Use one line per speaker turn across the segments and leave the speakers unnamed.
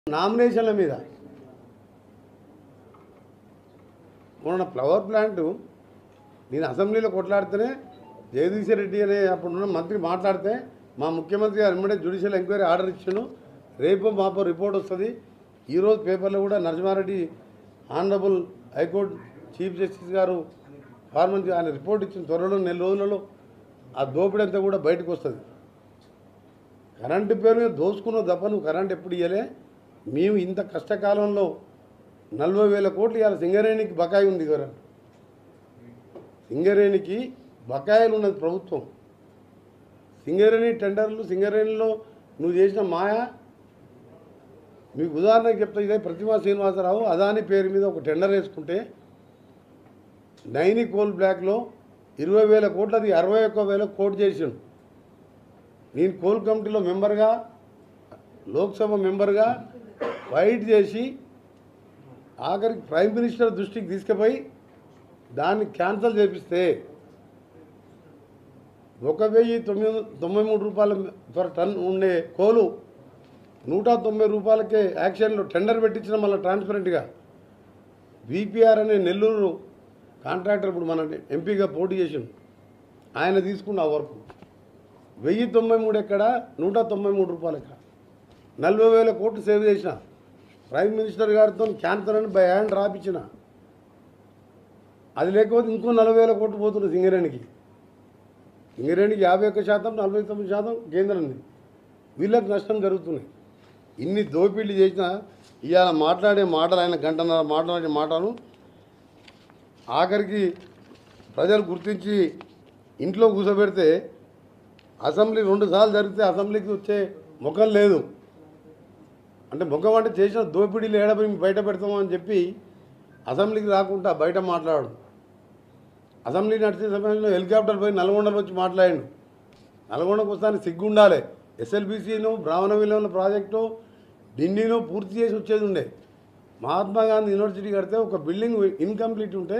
నామినేషన్ల మీద మొన్న ఫ్లవర్ ప్లాంట్ నేను అసెంబ్లీలో కొట్లాడితేనే జగదీశ్వర్ రెడ్డి అనే అప్పుడున్న మంత్రి మాట్లాడితే మా ముఖ్యమంత్రి గారు వెంబడే జ్యుడిషియల్ ఎంక్వైరీ ఆర్డర్ ఇచ్చాను రేపు మాపో రిపోర్ట్ వస్తుంది ఈరోజు పేపర్లో కూడా Narasimha Reddy honourable high court chief justice గారు ఫార్మన్ ఆయన రిపోర్ట్ ఇచ్చిన త్వరలో నెల రోజులలో ఆ దోపిడీ అంతా కూడా బయటకు వస్తుంది కరెంటు పేరు మీద దోసుకున్న తప్ప నువ్వు కరెంట్ ఎప్పుడు ఇవ్వలే మేము ఇంత కష్టకాలంలో నలభై వేల కోట్లు ఇవాళ సింగరేణికి బకాయి ఉంది కదా సింగరేణికి బకాయిలు ఉన్నది ప్రభుత్వం సింగరేణి టెండర్లు సింగరేణిలో నువ్వు చేసిన మాయ మీకు ఉదాహరణకు చెప్తా ఇదే ప్రతిమా శ్రీనివాసరావు అదాని పేరు మీద ఒక టెండర్ వేసుకుంటే నైని కోల్ బ్లాక్లో ఇరవై వేల కోట్లది అరవై ఒక్క వేల కోట్ చేసిండు నేను కోల్ కమిటీలో మెంబర్గా లోక్సభ మెంబర్గా ఫైట్ చేసి ఆఖరికి ప్రైమ్ మినిస్టర్ దృష్టికి తీసుకుపోయి దాన్ని క్యాన్సిల్ చేపిస్తే ఒక వెయ్యి తొమ్మిది తొంభై మూడు రూపాయల పర్ టన్ ఉండే కోలు నూట తొంభై రూపాయలకే యాక్షన్లో టెండర్ పెట్టించిన మళ్ళీ ట్రాన్స్పరెంట్గా బీపీఆర్ అనే నెల్లూరు కాంట్రాక్టర్ ఇప్పుడు మన ఎంపీగా పోటీ చేసిండు ఆయన తీసుకున్న ఆ వర్క్ వెయ్యి తొంభై మూడు ఎక్కడ నూట తొంభై మూడు రూపాయలు ఎక్కడ నలభై వేల కోట్లు సేవ్ చేసిన ప్రైమ్ మినిస్టర్ గారితో క్యాన్సర్ అని బై హ్యాండ్ రాపించిన అది లేకపోతే ఇంకో నలభై వేల కోట్లు పోతుంది సింగరేణికి సింగరేణికి యాభై ఒక్క శాతం నలభై తొమ్మిది శాతం కేంద్రంది వీళ్ళకి నష్టం జరుగుతున్నాయి ఇన్ని దోపిడీలు చేసినా ఇవాళ మాట్లాడే మాటలు ఆయన గంటన్నర మాట్లాడే మాటలు ఆఖరికి ప్రజలు గుర్తించి ఇంట్లో కూర్చోబెడితే అసెంబ్లీ రెండు సార్లు జరిగితే అసెంబ్లీకి వచ్చే ముఖం లేదు అంటే ముఖం అంటే చేసిన దోపిడీలు ఏడబడి బయట పెడతామని చెప్పి అసెంబ్లీకి రాకుండా బయట మాట్లాడు అసెంబ్లీ నడిచే సమయంలో హెలికాప్టర్ పోయి నల్గొండలో వచ్చి మాట్లాడాడు నల్గొండకు వస్తానికి సిగ్గు ఉండాలి ఎస్ఎల్బీసీను బ్రాహ్మణ విలువల ప్రాజెక్టు ఢిల్లీలో పూర్తి చేసి వచ్చేది ఉండే మహాత్మా గాంధీ యూనివర్సిటీ కడితే ఒక బిల్డింగ్ ఇన్కంప్లీట్ ఉంటే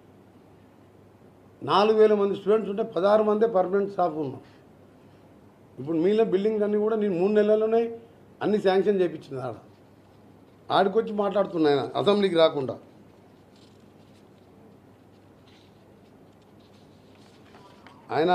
నాలుగు వేల మంది స్టూడెంట్స్ ఉంటే పదహారు మందే పర్మనెంట్ స్టాఫ్ ఉన్నాం ఇప్పుడు మిగిలిన బిల్డింగ్ అన్నీ కూడా నేను మూడు నెలల్లోనే అన్ని శాంక్షన్ చేయించింది ఆడ ఆడికొచ్చి మాట్లాడుతున్నా ఆయన అసెంబ్లీకి రాకుండా ఆయన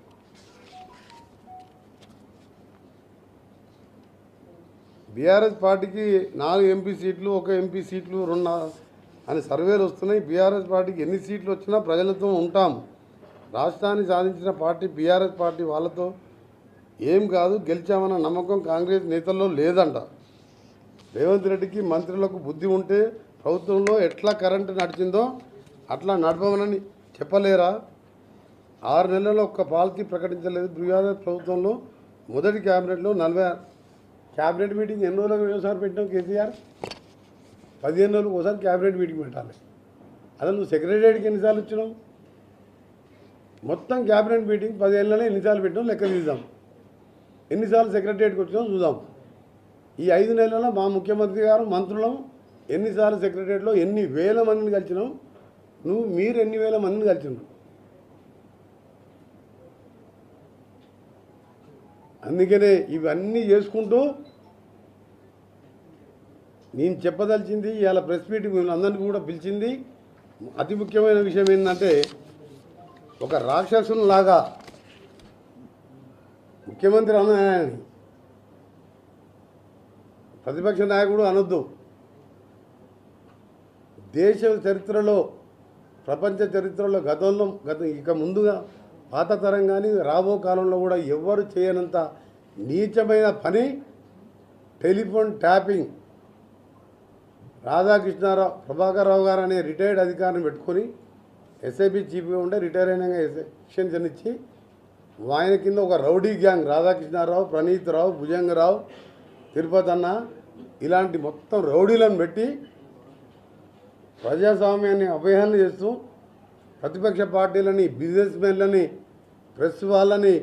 బీఆర్ఎస్ పార్టీకి నాలుగు ఎంపీ సీట్లు ఒక ఎంపీ సీట్లు రెండు అని సర్వేలు వస్తున్నాయి బీఆర్ఎస్ పార్టీకి ఎన్ని సీట్లు వచ్చినా ప్రజలతో ఉంటాం రాష్ట్రాన్ని సాధించిన పార్టీ బీఆర్ఎస్ పార్టీ వాళ్ళతో ఏం కాదు గెలిచామన్న నమ్మకం కాంగ్రెస్ నేతల్లో లేదంట రేవంత్ రెడ్డికి మంత్రులకు బుద్ధి ఉంటే ప్రభుత్వంలో ఎట్లా కరెంటు నడిచిందో అట్లా నడపమని చెప్పలేరా ఆరు నెలల్లో ఒక్క పాలసీ ప్రకటించలేదు బీఆర్ఎస్ ప్రభుత్వంలో మొదటి క్యాబినెట్లో నలభై క్యాబినెట్ మీటింగ్ ఎన్ని రోజులకు ఒకసారి పెట్టాం కేసీఆర్ పదిహేను రోజులకు ఒకసారి క్యాబినెట్ మీటింగ్ పెట్టాలి అసలు నువ్వు సెక్రటరీకి ఎన్నిసార్లు ఇచ్చినావు మొత్తం క్యాబినెట్ మీటింగ్ పదిహేనులోనే ఎన్నిసార్లు పెట్టాం లెక్క తీద్దాం ఎన్నిసార్లు సెక్రటరియట్కి వచ్చినాం చూద్దాం ఈ ఐదు నెలల్లో మా ముఖ్యమంత్రి గారు మంత్రులం ఎన్నిసార్లు సెక్రటరియట్లో ఎన్ని వేల మందిని కలిసినాం నువ్వు మీరు ఎన్ని వేల మందిని కలిసినావు అందుకనే ఇవన్నీ చేసుకుంటూ నేను చెప్పదలిచింది ఇవాళ ప్రెస్ మీట్ మిమ్మల్ని అందరినీ కూడా పిలిచింది అతి ముఖ్యమైన విషయం ఏంటంటే ఒక రాక్షసునిలాగా ముఖ్యమంత్రి అన్న ఆయనని ప్రతిపక్ష నాయకుడు అనొద్దు దేశ చరిత్రలో ప్రపంచ చరిత్రలో గతంలో గత ఇక ముందుగా పాత తరం కానీ రాబో కాలంలో కూడా ఎవ్వరు చేయనంత నీచమైన పని టెలిఫోన్ ట్యాపింగ్ రాధాకృష్ణారావు ప్రభాకర్ రావు గారు అనే రిటైర్డ్ అధికారిని పెట్టుకొని ఎస్ఐబి చీఫ్గా ఉండే రిటైర్ అయినాక ఎక్స్టెన్షన్ ఇచ్చి ఆయన కింద ఒక రౌడీ గ్యాంగ్ రాధాకృష్ణారావు ప్రణీత్ రావు భుజంగరావు తిరుపతి అన్న ఇలాంటి మొత్తం రౌడీలను పెట్టి ప్రజాస్వామ్యాన్ని అభయాన్ని చేస్తూ ప్రతిపక్ష పార్టీలని బిజినెస్ మెన్లని ప్రెస్ వాళ్ళని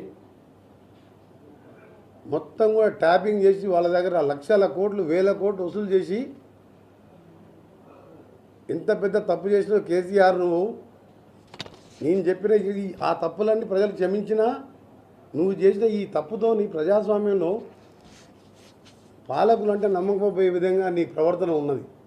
మొత్తం కూడా ట్యాపింగ్ చేసి వాళ్ళ దగ్గర లక్షల కోట్లు వేల కోట్లు వసూలు చేసి ఎంత పెద్ద తప్పు చేసినా కేసీఆర్ నువ్వు నేను చెప్పిన ఈ ఆ తప్పులన్నీ ప్రజలు క్షమించినా నువ్వు చేసిన ఈ తప్పుతో నీ ప్రజాస్వామ్యంలో పాలకులు అంటే నమ్మకపోయే విధంగా నీ ప్రవర్తన ఉన్నది